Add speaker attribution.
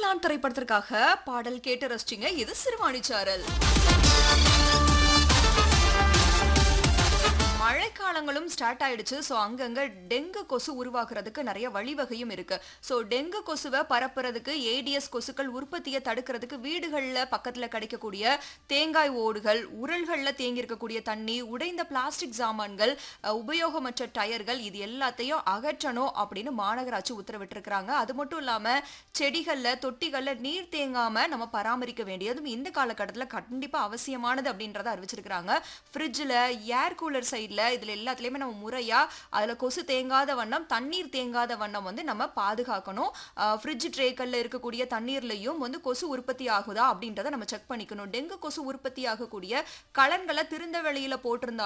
Speaker 1: நான் திரைப்படத்திற்காக பாடல் கேட்டு ரசிச்சிங்க இது சிறுவாணி சாரல் மழைக்காலங்களும் ஸ்டார்ட் ஆயிடுச்சு ஸோ அங்கங்க டெங்கு கொசு உருவாக்குறதுக்கு நிறைய வழிவகையும் இருக்கு ஸோ டெங்கு கொசுவை பரப்புறதுக்கு ஏடிஎஸ் கொசுக்கள் உற்பத்தியை தடுக்கிறதுக்கு வீடுகளில் பக்கத்தில் கிடைக்கக்கூடிய தேங்காய் ஓடுகள் உரல்களில் தேங்கி இருக்கக்கூடிய தண்ணி உடைந்த பிளாஸ்டிக் சாமான்கள் அஹ், உபயோகமற்ற டயர்கள் இது எல்லாத்தையும் அகற்றணும் அப்படின்னு மாநகராட்சி உத்தரவிட்டிருக்கிறாங்க அது மட்டும் இல்லாம செடிகள்ல தொட்டிகள்ல நீர் தேங்காம நம்ம பராமரிக்க வேண்டியதும் இந்த காலகட்டத்தில் கண்டிப்பா அவசியமானது அப்படின்றத அறிவிச்சிருக்கிறாங்க ஃப்ரிட்ஜில் ஏர் கூலர் சைடில் இதில் எல்லாத்துலேயுமே நம்ம முறையா அதுல கொசு தேங்காத வண்ணம் தண்ணீர் தேங்காத வண்ணம் வந்து நம்ம பாதுகாக்கணும் ஃப்ரிட்ஜ் ட்ரேக்கல்ல இருக்கக்கூடிய தண்ணீர்லையும் வந்து கொசு உற்பத்தி ஆகுதா அப்படின்றத நம்ம செக் பண்ணிக்கணும் டெங்கு கொசு உற்பத்தி ஆகக்கூடிய கலன்களை திறந்த வெளியில போட்டிருந்தா